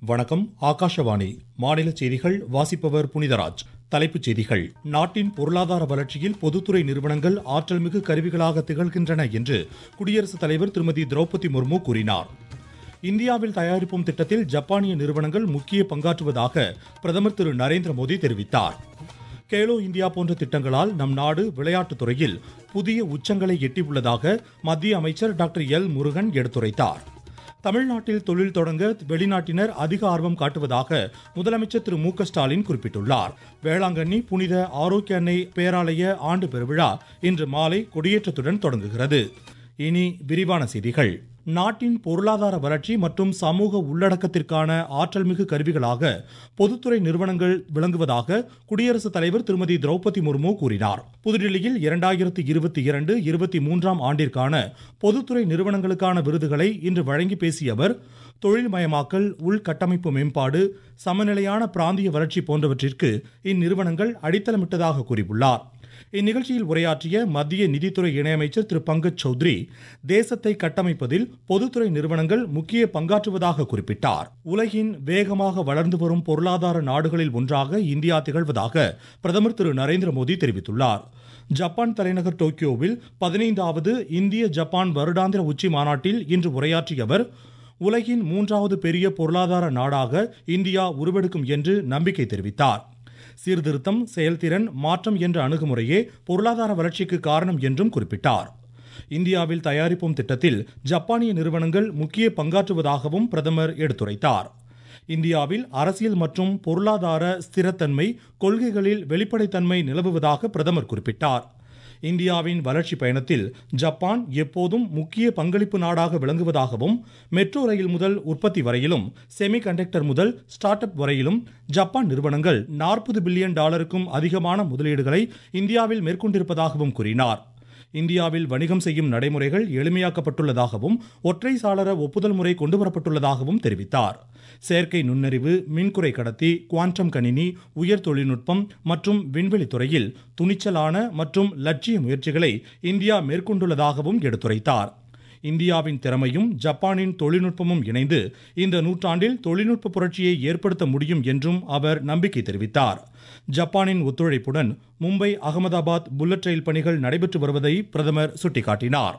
வணக்கம் ஆகாஷவாணி மாநில செய்திகள் வாசிப்பவர் புனிதராஜ் தலைப்புச் செய்திகள் நாட்டின் பொருளாதார வளர்ச்சியில் பொதுத்துறை நிறுவனங்கள் ஆற்றல்மிகு கருவிகளாக திகழ்கின்றன என்று குடியரசுத் தலைவர் திருமதி திரௌபதி முர்மு கூறினார் இந்தியாவில் தயாரிப்போம் திட்டத்தில் ஜப்பானிய நிறுவனங்கள் முக்கிய பங்காற்றுவதாக பிரதமர் திரு நரேந்திர மோடி தெரிவித்தார் கேலோ இந்தியா போன்ற திட்டங்களால் நம் நாடு விளையாட்டுத் துறையில் புதிய உச்சங்களை எட்டியுள்ளதாக மத்திய அமைச்சர் டாக்டர் எல் முருகன் எடுத்துரைத்தார் தமிழ்நாட்டில் தொழில் தொடங்க வெளிநாட்டினர் அதிக ஆர்வம் காட்டுவதாக முதலமைச்சர் திரு மு க ஸ்டாலின் குறிப்பிட்டுள்ளார் வேளாங்கண்ணி புனித ஆரோக்கிய அன்னை பேராலய ஆண்டு பெருவிழா இன்று மாலை கொடியேற்றத்துடன் தொடங்குகிறது இனி விரிவான செய்திகள் நாட்டின் பொருளாதார வளர்ச்சி மற்றும் சமூக உள்ளடக்கத்திற்கான ஆற்றல்மிகு கருவிகளாக பொதுத்துறை நிறுவனங்கள் விளங்குவதாக குடியரசுத் தலைவர் திருமதி திரௌபதி முர்மு கூறினார் புதுடில்லியில் இரண்டாயிரத்தி இருபத்தி இரண்டு இருபத்தி மூன்றாம் ஆண்டிற்கான பொதுத்துறை நிறுவனங்களுக்கான விருதுகளை இன்று வழங்கி பேசிய அவர் தொழில்மயமாக்கல் உள்கட்டமைப்பு மேம்பாடு சமநிலையான பிராந்திய வளர்ச்சி போன்றவற்றிற்கு இந்நிறுவனங்கள் அடித்தளமிட்டதாக கூறியுள்ளார் இந்நிகழ்ச்சியில் உரையாற்றிய மத்திய நிதித்துறை இணையமைச்சர் திரு பங்கஜ் சௌத்ரி தேசத்தை கட்டமைப்பதில் பொதுத்துறை நிறுவனங்கள் முக்கிய பங்காற்றுவதாக குறிப்பிட்டார் உலகின் வேகமாக வளர்ந்து வரும் பொருளாதார நாடுகளில் ஒன்றாக இந்தியா திகழ்வதாக பிரதமர் திரு நரேந்திர மோடி தெரிவித்துள்ளார் ஜப்பான் தலைநகர் டோக்கியோவில் பதினைந்தாவது இந்திய ஜப்பான் வருடாந்திர உச்சி மாநாட்டில் இன்று உரையாற்றிய அவர் உலகின் மூன்றாவது பெரிய பொருளாதார நாடாக இந்தியா உருவெடுக்கும் என்று நம்பிக்கை தெரிவித்தார் சீர்திருத்தம் செயல்திறன் மாற்றம் என்ற அணுகுமுறையே பொருளாதார வளர்ச்சிக்கு காரணம் என்றும் குறிப்பிட்டார் இந்தியாவில் தயாரிப்போம் திட்டத்தில் ஜப்பானிய நிறுவனங்கள் முக்கிய பங்காற்றுவதாகவும் பிரதமர் எடுத்துரைத்தார் இந்தியாவில் அரசியல் மற்றும் பொருளாதார ஸ்திரத்தன்மை கொள்கைகளில் வெளிப்படைத்தன்மை நிலவுவதாக பிரதமர் குறிப்பிட்டார் இந்தியாவின் வளர்ச்சி பயணத்தில் ஜப்பான் எப்போதும் முக்கிய பங்களிப்பு நாடாக விளங்குவதாகவும் மெட்ரோ ரயில் முதல் உற்பத்தி வரையிலும் செமி கண்டக்டர் முதல் ஸ்டார்ட் அப் வரையிலும் ஜப்பான் நிறுவனங்கள் நாற்பது பில்லியன் டாலருக்கும் அதிகமான முதலீடுகளை இந்தியாவில் மேற்கொண்டிருப்பதாகவும் கூறினார் இந்தியாவில் வணிகம் செய்யும் நடைமுறைகள் எளிமையாக்கப்பட்டுள்ளதாகவும் ஒற்றை சாளர ஒப்புதல் முறை கொண்டுவரப்பட்டுள்ளதாகவும் தெரிவித்தார் செயற்கை நுண்ணறிவு மின்குறை கடத்தி குவாண்டம் கணினி உயர் தொழில்நுட்பம் மற்றும் விண்வெளி துறையில் துணிச்சலான மற்றும் லட்சிய முயற்சிகளை இந்தியா மேற்கொண்டுள்ளதாகவும் எடுத்துரைத்தார் இந்தியாவின் திறமையும் ஜப்பானின் தொழில்நுட்பமும் இணைந்து இந்த நூற்றாண்டில் தொழில்நுட்ப புரட்சியை ஏற்படுத்த முடியும் என்றும் அவர் நம்பிக்கை தெரிவித்தார் ஜப்பானின் ஒத்துழைப்புடன் மும்பை அகமதாபாத் புல்லட் ரயில் பணிகள் நடைபெற்று வருவதை பிரதமர் சுட்டிக்காட்டினார்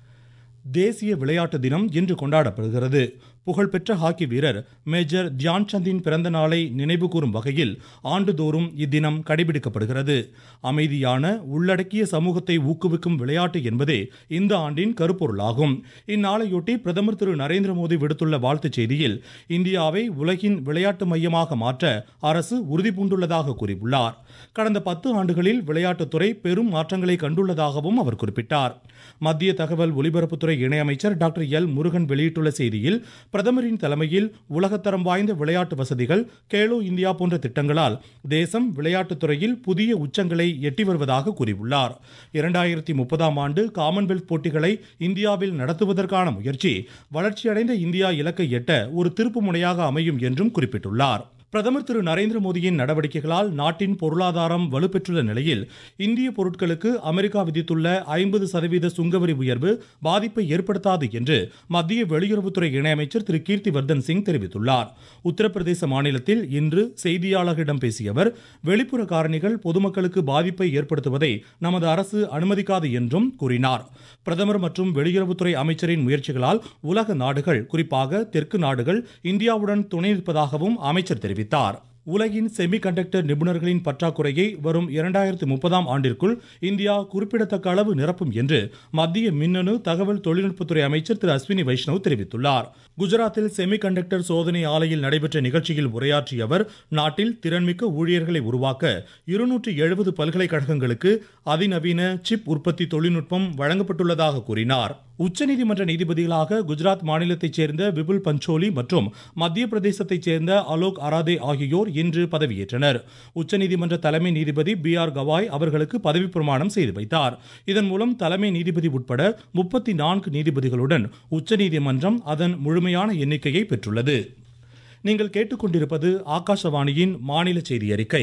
தேசிய விளையாட்டு தினம் இன்று கொண்டாடப்படுகிறது புகழ்பெற்ற ஹாக்கி வீரர் மேஜர் தியான் சந்தின் பிறந்த நாளை நினைவுகூரும் வகையில் ஆண்டுதோறும் இத்தினம் கடைபிடிக்கப்படுகிறது அமைதியான உள்ளடக்கிய சமூகத்தை ஊக்குவிக்கும் விளையாட்டு என்பதே இந்த ஆண்டின் கருப்பொருளாகும் இந்நாளையொட்டி பிரதமர் திரு நரேந்திர மோடி விடுத்துள்ள வாழ்த்துச் செய்தியில் இந்தியாவை உலகின் விளையாட்டு மையமாக மாற்ற அரசு உறுதிபூண்டுள்ளதாக கூறியுள்ளார் கடந்த பத்து ஆண்டுகளில் விளையாட்டுத்துறை பெரும் மாற்றங்களை கண்டுள்ளதாகவும் அவர் குறிப்பிட்டார் மத்திய தகவல் ஒலிபரப்புத்துறை இணையமைச்சர் டாக்டர் எல் முருகன் வெளியிட்டுள்ள செய்தியில் பிரதமரின் தலைமையில் உலகத்தரம் வாய்ந்த விளையாட்டு வசதிகள் கேலோ இந்தியா போன்ற திட்டங்களால் தேசம் விளையாட்டுத் துறையில் புதிய உச்சங்களை எட்டி வருவதாக கூறியுள்ளார் இரண்டாயிரத்தி முப்பதாம் ஆண்டு காமன்வெல்த் போட்டிகளை இந்தியாவில் நடத்துவதற்கான முயற்சி வளர்ச்சியடைந்த இந்தியா இலக்கை எட்ட ஒரு திருப்பு முனையாக அமையும் என்றும் குறிப்பிட்டுள்ளார் பிரதமர் திரு நரேந்திர மோடியின் நடவடிக்கைகளால் நாட்டின் பொருளாதாரம் வலுப்பெற்றுள்ள நிலையில் இந்திய பொருட்களுக்கு அமெரிக்கா விதித்துள்ள ஐம்பது சதவீத சுங்கவரி உயர்வு பாதிப்பை ஏற்படுத்தாது என்று மத்திய வெளியுறவுத்துறை இணையமைச்சர் திரு கீர்த்தி வர்தன் சிங் தெரிவித்துள்ளார் உத்தரப்பிரதேச மாநிலத்தில் இன்று செய்தியாளர்களிடம் பேசிய அவர் வெளிப்புற காரணிகள் பொதுமக்களுக்கு பாதிப்பை ஏற்படுத்துவதை நமது அரசு அனுமதிக்காது என்றும் கூறினார் பிரதமர் மற்றும் வெளியுறவுத்துறை அமைச்சரின் முயற்சிகளால் உலக நாடுகள் குறிப்பாக தெற்கு நாடுகள் இந்தியாவுடன் துணை நிற்பதாகவும் அமைச்சர் தெரிவித்தார் உலகின் செமி கண்டக்டர் நிபுணர்களின் பற்றாக்குறையை வரும் இரண்டாயிரத்து முப்பதாம் ஆண்டிற்குள் இந்தியா குறிப்பிடத்தக்க அளவு நிரப்பும் என்று மத்திய மின்னணு தகவல் தொழில்நுட்பத்துறை அமைச்சர் திரு அஸ்வினி வைஷ்ணவ் தெரிவித்துள்ளார் குஜராத்தில் செமி கண்டக்டர் சோதனை ஆலையில் நடைபெற்ற நிகழ்ச்சியில் உரையாற்றிய அவர் நாட்டில் திறன்மிக்க ஊழியர்களை உருவாக்க இருநூற்றி எழுபது பல்கலைக்கழகங்களுக்கு அதிநவீன சிப் உற்பத்தி தொழில்நுட்பம் வழங்கப்பட்டுள்ளதாக கூறினார் உச்சநீதிமன்ற நீதிபதிகளாக குஜராத் மாநிலத்தைச் சேர்ந்த விபுல் பஞ்சோலி மற்றும் மத்திய பிரதேசத்தைச் சேர்ந்த அலோக் அராதே ஆகியோர் இன்று பதவியேற்றனர் உச்சநீதிமன்ற தலைமை நீதிபதி பி ஆர் கவாய் அவர்களுக்கு பதவி பிரமாணம் செய்து வைத்தார் இதன் மூலம் தலைமை நீதிபதி உட்பட முப்பத்தி நான்கு நீதிபதிகளுடன் உச்சநீதிமன்றம் அதன் முழுமையான எண்ணிக்கையை பெற்றுள்ளது நீங்கள் கேட்டுக்கொண்டிருப்பது ஆகாஷவாணியின் மாநில செய்தி அறிக்கை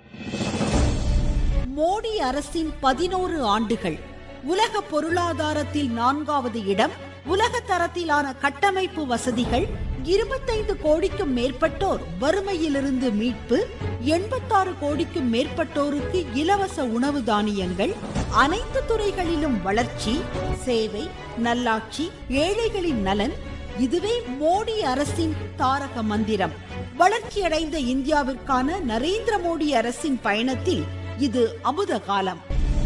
மோடி அரசின் பதினோரு ஆண்டுகள் உலக பொருளாதாரத்தில் நான்காவது இடம் உலக தரத்திலான கட்டமைப்பு வசதிகள் இருபத்தைந்து கோடிக்கும் மேற்பட்டோர் வறுமையிலிருந்து மீட்பு எண்பத்தாறு கோடிக்கும் மேற்பட்டோருக்கு இலவச உணவு தானியங்கள் அனைத்து துறைகளிலும் வளர்ச்சி சேவை நல்லாட்சி ஏழைகளின் நலன் இதுவே மோடி அரசின் தாரக மந்திரம் வளர்ச்சியடைந்த இந்தியாவிற்கான நரேந்திர மோடி அரசின் பயணத்தில் இது அமுத காலம்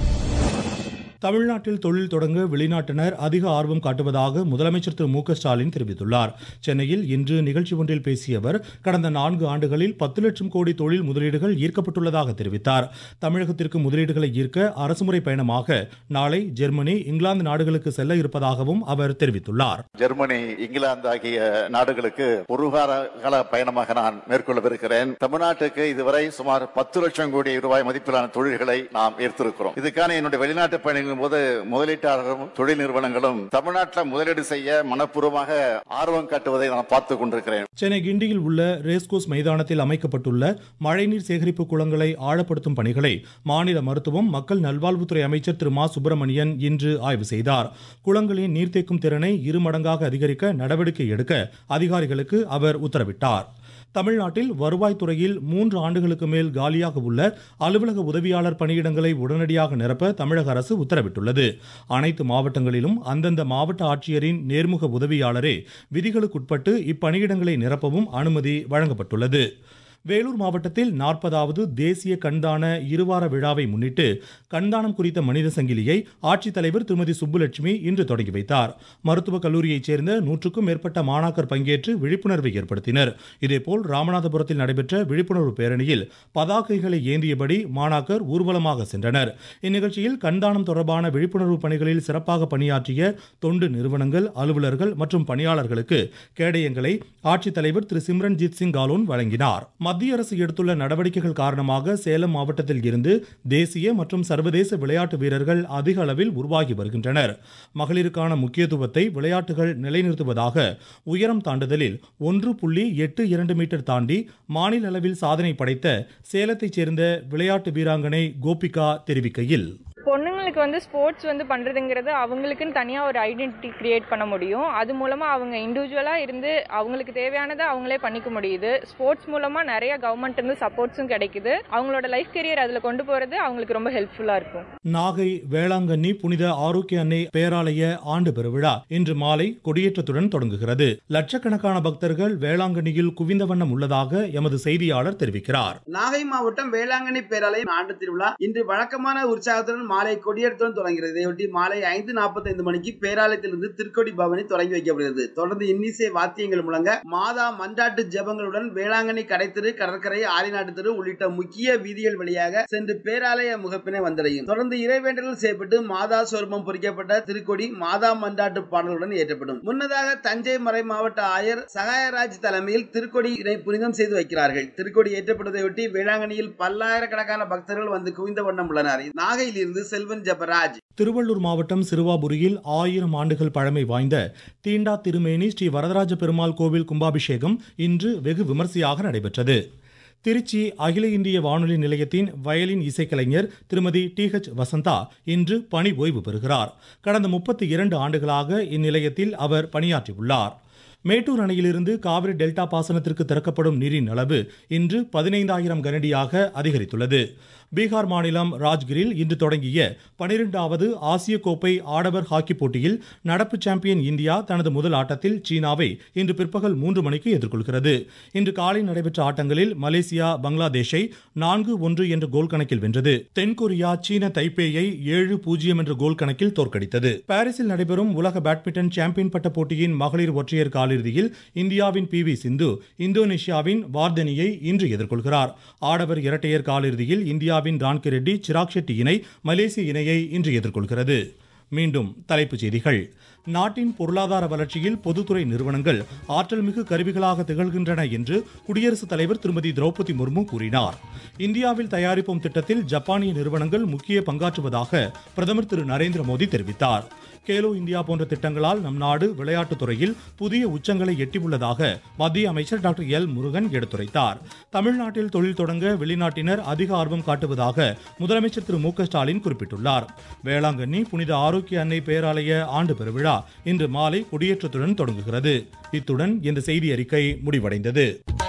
தமிழ்நாட்டில் தொழில் தொடங்க வெளிநாட்டினர் அதிக ஆர்வம் காட்டுவதாக முதலமைச்சர் திரு மு க ஸ்டாலின் தெரிவித்துள்ளார் சென்னையில் இன்று நிகழ்ச்சி ஒன்றில் பேசிய அவர் கடந்த நான்கு ஆண்டுகளில் பத்து லட்சம் கோடி தொழில் முதலீடுகள் ஈர்க்கப்பட்டுள்ளதாக தெரிவித்தார் தமிழகத்திற்கு முதலீடுகளை ஈர்க்க அரசுமுறை பயணமாக நாளை ஜெர்மனி இங்கிலாந்து நாடுகளுக்கு செல்ல இருப்பதாகவும் அவர் தெரிவித்துள்ளார் ஜெர்மனி இங்கிலாந்து ஆகிய நாடுகளுக்கு ஒரு வார கால பயணமாக நான் மேற்கொள்ளவிருக்கிறேன் தமிழ்நாட்டுக்கு இதுவரை சுமார் பத்து லட்சம் கோடி ரூபாய் மதிப்பிலான தொழில்களை நாம் ஈர்த்திருக்கிறோம் இதுக்கான என்னுடைய வெளிநாட்டு பயணங்களின் போது முதலீட்டாளர்களும் தொழில் நிறுவனங்களும் தமிழ்நாட்டில் முதலீடு செய்ய மனப்பூர்வமாக ஆர்வம் காட்டுவதை நான் பார்த்துக் கொண்டிருக்கிறேன் சென்னை கிண்டியில் உள்ள ரேஸ்கோஸ் மைதானத்தில் அமைக்கப்பட்டுள்ள மழைநீர் சேகரிப்பு குளங்களை ஆழப்படுத்தும் பணிகளை மாநில மருத்துவம் மக்கள் நல்வாழ்வுத்துறை அமைச்சர் திரு மா சுப்பிரமணியன் இன்று ஆய்வு செய்தார் குளங்களின் நீர்த்தேக்கும் திறனை இருமடங்காக அதிகரிக்க நடவடிக்கை எடுக்க அதிகாரிகளுக்கு அவர் உத்தரவிட்டார் தமிழ்நாட்டில் வருவாய்த்துறையில் மூன்று ஆண்டுகளுக்கு மேல் காலியாக உள்ள அலுவலக உதவியாளர் பணியிடங்களை உடனடியாக நிரப்ப தமிழக அரசு உத்தரவிட்டுள்ளது அனைத்து மாவட்டங்களிலும் அந்தந்த மாவட்ட ஆட்சியரின் நேர்முக உதவியாளரே விதிகளுக்குட்பட்டு இப்பணியிடங்களை நிரப்பவும் அனுமதி வழங்கப்பட்டுள்ளது வேலூர் மாவட்டத்தில் நாற்பதாவது தேசிய கண்தான இருவார விழாவை முன்னிட்டு கண்தானம் குறித்த மனித சங்கிலியை ஆட்சித்தலைவர் திருமதி சுப்புலட்சுமி இன்று தொடங்கி வைத்தார் மருத்துவக் கல்லூரியைச் சேர்ந்த நூற்றுக்கும் மேற்பட்ட மாணாக்கர் பங்கேற்று விழிப்புணர்வை ஏற்படுத்தினர் இதேபோல் ராமநாதபுரத்தில் நடைபெற்ற விழிப்புணர்வு பேரணியில் பதாகைகளை ஏந்தியபடி மாணாக்கர் ஊர்வலமாக சென்றனர் இந்நிகழ்ச்சியில் கண்தானம் தொடர்பான விழிப்புணர்வு பணிகளில் சிறப்பாக பணியாற்றிய தொண்டு நிறுவனங்கள் அலுவலர்கள் மற்றும் பணியாளர்களுக்கு கேடயங்களை ஆட்சித்தலைவர் திரு சிம்ரன்ஜித் சிங் காலோன் வழங்கினார் மத்திய அரசு எடுத்துள்ள நடவடிக்கைகள் காரணமாக சேலம் மாவட்டத்தில் இருந்து தேசிய மற்றும் சர்வதேச விளையாட்டு வீரர்கள் அதிக அளவில் உருவாகி வருகின்றனர் மகளிருக்கான முக்கியத்துவத்தை விளையாட்டுகள் நிலைநிறுத்துவதாக உயரம் தாண்டுதலில் ஒன்று புள்ளி எட்டு இரண்டு மீட்டர் தாண்டி மாநில அளவில் சாதனை படைத்த சேலத்தைச் சேர்ந்த விளையாட்டு வீராங்கனை கோபிகா தெரிவிக்கையில் பொண்ணுங்களுக்கு வந்து ஸ்போர்ட்ஸ் வந்து பண்ணுறதுங்கிறது அவங்களுக்குன்னு தனியாக ஒரு ஐடென்டிட்டி கிரியேட் பண்ண முடியும் அது மூலமாக அவங்க இண்டிவிஜுவலாக இருந்து அவங்களுக்கு தேவையானதை அவங்களே பண்ணிக்க முடியுது ஸ்போர்ட்ஸ் மூலமாக நிறைய கவர்மெண்ட் இருந்து சப்போர்ட்ஸும் கிடைக்குது அவங்களோட லைஃப் கெரியர் அதில் கொண்டு போகிறது அவங்களுக்கு ரொம்ப ஹெல்ப்ஃபுல்லாக இருக்கும் நாகை வேளாங்கண்ணி புனித ஆரோக்கிய அன்னை பேராலய ஆண்டு பெருவிழா இன்று மாலை கொடியேற்றத்துடன் தொடங்குகிறது லட்சக்கணக்கான பக்தர்கள் வேளாங்கண்ணியில் குவிந்த வண்ணம் உள்ளதாக எமது செய்தியாளர் தெரிவிக்கிறார் நாகை மாவட்டம் வேளாங்கண்ணி பேராலயம் ஆண்டு திருவிழா இன்று வழக்கமான உற்சாகத்துடன் மாலை கொடியேற்றத்துடன் தொடங்குகிறது இதையொட்டி மாலை ஐந்து நாற்பத்தைந்து மணிக்கு பேராலயத்திலிருந்து திருக்கொடி பவனி தொடங்கி வைக்கப்படுகிறது தொடர்ந்து இன்னிசை வாத்தியங்கள் முழங்க மாதா மன்றாட்டு ஜெபங்களுடன் வேளாங்கண்ணி கடைத்தெரு கடற்கரை ஆலிநாட்டு தெரு உள்ளிட்ட முக்கிய வீதிகள் வழியாக சென்று பேராலய முகப்பினை வந்தடையும் தொடர்ந்து இறைவேண்டல் செய்யப்பட்டு மாதா சொர்மம் பொறிக்கப்பட்ட திருக்கொடி மாதா மன்றாட்டு பாடலுடன் ஏற்றப்படும் முன்னதாக தஞ்சை மறை மாவட்ட ஆயர் சகாயராஜ் தலைமையில் திருக்கொடியினை புனிதம் செய்து வைக்கிறார்கள் திருக்கொடி ஏற்றப்படுவதையொட்டி வேளாங்கண்ணியில் பல்லாயிரக்கணக்கான பக்தர்கள் வந்து குவிந்த வண்ணம் உள்ளனர் நாகையிலிருந்து செல்வன் ஜபராஜ் திருவள்ளூர் மாவட்டம் சிறுவாபுரியில் ஆயிரம் ஆண்டுகள் பழமை வாய்ந்த தீண்டா திருமேனி ஸ்ரீ வரதராஜ பெருமாள் கோவில் கும்பாபிஷேகம் இன்று வெகு விமர்சையாக நடைபெற்றது திருச்சி அகில இந்திய வானொலி நிலையத்தின் வயலின் இசைக்கலைஞர் திருமதி டி ஹெச் வசந்தா இன்று பணி ஓய்வு பெறுகிறார் கடந்த முப்பத்தி இரண்டு ஆண்டுகளாக இந்நிலையத்தில் அவர் பணியாற்றியுள்ளார் மேட்டூர் அணையிலிருந்து காவிரி டெல்டா பாசனத்திற்கு திறக்கப்படும் நீரின் அளவு இன்று பதினைந்தாயிரம் கனடியாக அதிகரித்துள்ளது பீகார் மாநிலம் ராஜ்கிரில் இன்று தொடங்கிய பனிரெண்டாவது ஆசிய கோப்பை ஆடவர் ஹாக்கி போட்டியில் நடப்பு சாம்பியன் இந்தியா தனது முதல் ஆட்டத்தில் சீனாவை இன்று பிற்பகல் மூன்று மணிக்கு எதிர்கொள்கிறது இன்று காலை நடைபெற்ற ஆட்டங்களில் மலேசியா பங்களாதேஷை நான்கு ஒன்று என்ற கோல் கணக்கில் வென்றது தென்கொரியா சீன தைப்பேயை ஏழு பூஜ்ஜியம் என்ற கோல் கணக்கில் தோற்கடித்தது பாரிஸில் நடைபெறும் உலக பேட்மிண்டன் சாம்பியன் பட்ட போட்டியின் மகளிர் ஒற்றையர் காலிறுதியில் இந்தியாவின் பி வி சிந்து இந்தோனேஷியாவின் வார்தனியை இன்று எதிர்கொள்கிறார் ஆடவர் இரட்டையர் காலிறுதியில் இந்தியாவின் ரான்கி ரெட்டி சிராக் ஷெட்டி இணை மலேசிய இணையை இன்று எதிர்கொள்கிறது மீண்டும் தலைப்புச் செய்திகள் நாட்டின் பொருளாதார வளர்ச்சியில் பொதுத்துறை நிறுவனங்கள் ஆற்றல் மிகு கருவிகளாக திகழ்கின்றன என்று குடியரசுத் தலைவர் திருமதி திரௌபதி முர்மு கூறினார் இந்தியாவில் தயாரிப்போம் திட்டத்தில் ஜப்பானிய நிறுவனங்கள் முக்கிய பங்காற்றுவதாக பிரதமர் திரு நரேந்திர மோடி தெரிவித்தார் கேலோ இந்தியா போன்ற திட்டங்களால் நம் நாடு விளையாட்டுத் துறையில் புதிய உச்சங்களை எட்டியுள்ளதாக மத்திய அமைச்சர் டாக்டர் எல் முருகன் எடுத்துரைத்தார் தமிழ்நாட்டில் தொழில் தொடங்க வெளிநாட்டினர் அதிக ஆர்வம் காட்டுவதாக முதலமைச்சர் திரு மு க ஸ்டாலின் குறிப்பிட்டுள்ளார் வேளாங்கண்ணி புனித ஆரோக்கிய அன்னை பேராலய ஆண்டு பெருவிழா இன்று மாலை கொடியேற்றத்துடன் தொடங்குகிறது இத்துடன் இந்த செய்தி அறிக்கை முடிவடைந்தது